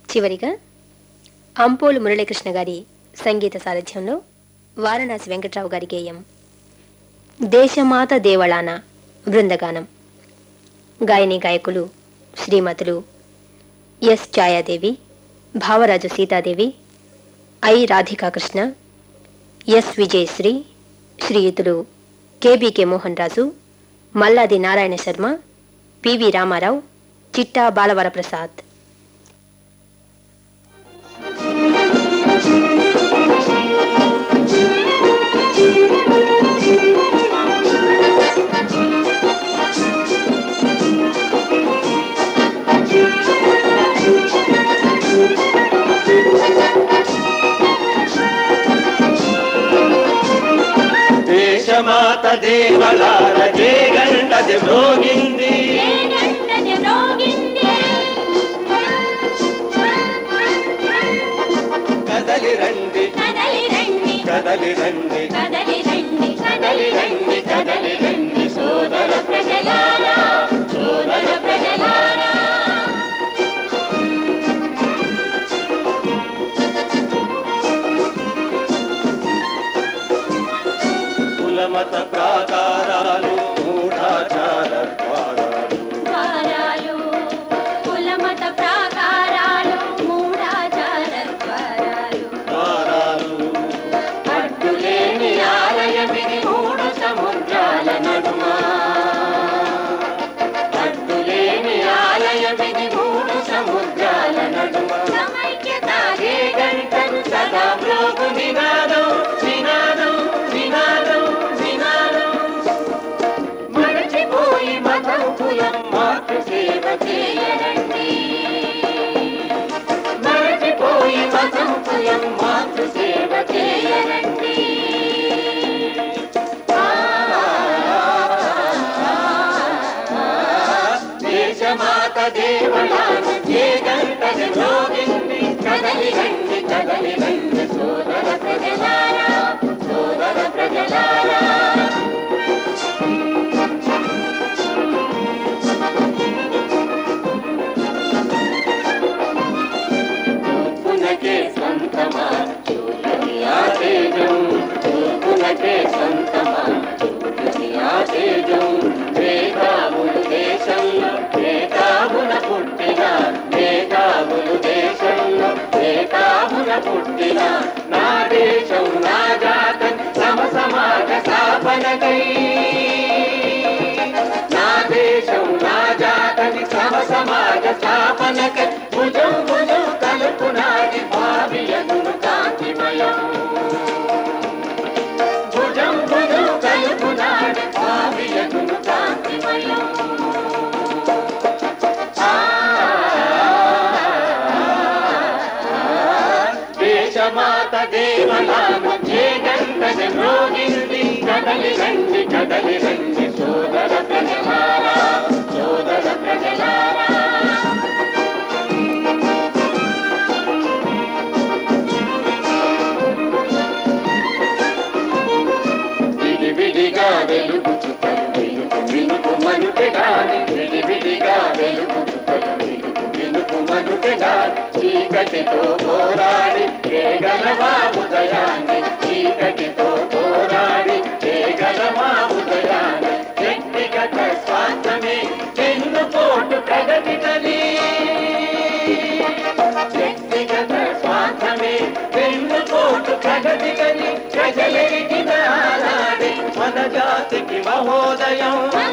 చివరిగా అంపోలు మురళీకృష్ణ గారి సంగీత సారథ్యంలో వారణాసి వెంకట్రావు గారి గేయం దేశమాత దేవళాన బృందగానం గాయని గాయకులు శ్రీమతులు S Chayadevi Bhavaraju Seethadevi I Radhikakrishna S Vijayasri శ్రీయుతులు కేబీకే మోహన్ రాజు మల్లాది నారాయణ శర్మ పివి రామారావు చిట్టా బాలవరప్రసాద్ దేశమాత దేవలార జేగంటది మ్రోగింది కదలి రండి కదలి రండి కదలి రండి కదలి రండి సోదర ప్రజలారా సోదర ప్రజలారా కులమత ప్రాకారాలు మూఢాచార ద్వారాలు ద్వారాలు కులమత ప్రాకారాలు మూఢాచార ద్వారాలు ద్వారాలు అడ్డులేని ఆలయమిది మూడు సముద్రాల నడుమ అడ్డులేని ఆలయమిది మూడు సముద్రాల నడుమ సమైక్యత ఏ గంటను సదా మ్రోగు నినాదం నినాదం నినాదం నినాదం మరచిపోయి మతం కులం మాతృ సేవ చేయరండి మరచిపోయి మతం కులం మాతృ సేవ చేయరండి దేశమాత దేవలాను ఏ గంటది మ్రోగింది కదలి రండి కదలి రండి సోదర ప్రజలారా సోదర ప్రజలారా తూర్పునకే సొంతమా చూడని ఆ తేజం తూర్పునకే సొంతమా చూడని ఆ తేజం మేధావులు దేశంలో మేధావుల పుట్టిన మేధావులు దేశంలో మేధావుల పుట్టిన నా దేశం నా జాతం సమ సమాజ స్థాపనకై నా దేశం నా జాతని సమ సమాజ స్థాపనకై భుజం భుజం కలుపునాది భావి ఎదురు కాంతిమయం భుజం భుజం కలుపునాడి భావి ఎదురు కాంతిమయం ఆ, దేశమాత దేవలాను ఏ గంటది మ్రోగింది కదలి రండి కదలి రండి సోదర ప్రజలారా సోదర ప్రజలారా విడివిడిగా వెలుగు చుక్కలు వెలుగు వినుకు మనుటే గాని విడివిడిగా వెలుగు చుక్కలు వెలుగు వినుకు మనుటే గాని చీకటితో పోరాడి వేగలవా ఉదయాన్ని చీకటితో పోరాడి వేగలవా ఉదయాన్ని వ్యక్తిగత స్వార్థమే వెన్నుపోటు ప్రగతికని వ్యక్తిగత స్వార్థమే వెన్నుపోటు ప్రగతికని ప్రజలెరిగిన ఆనాడే మన జాతికి మహోదయం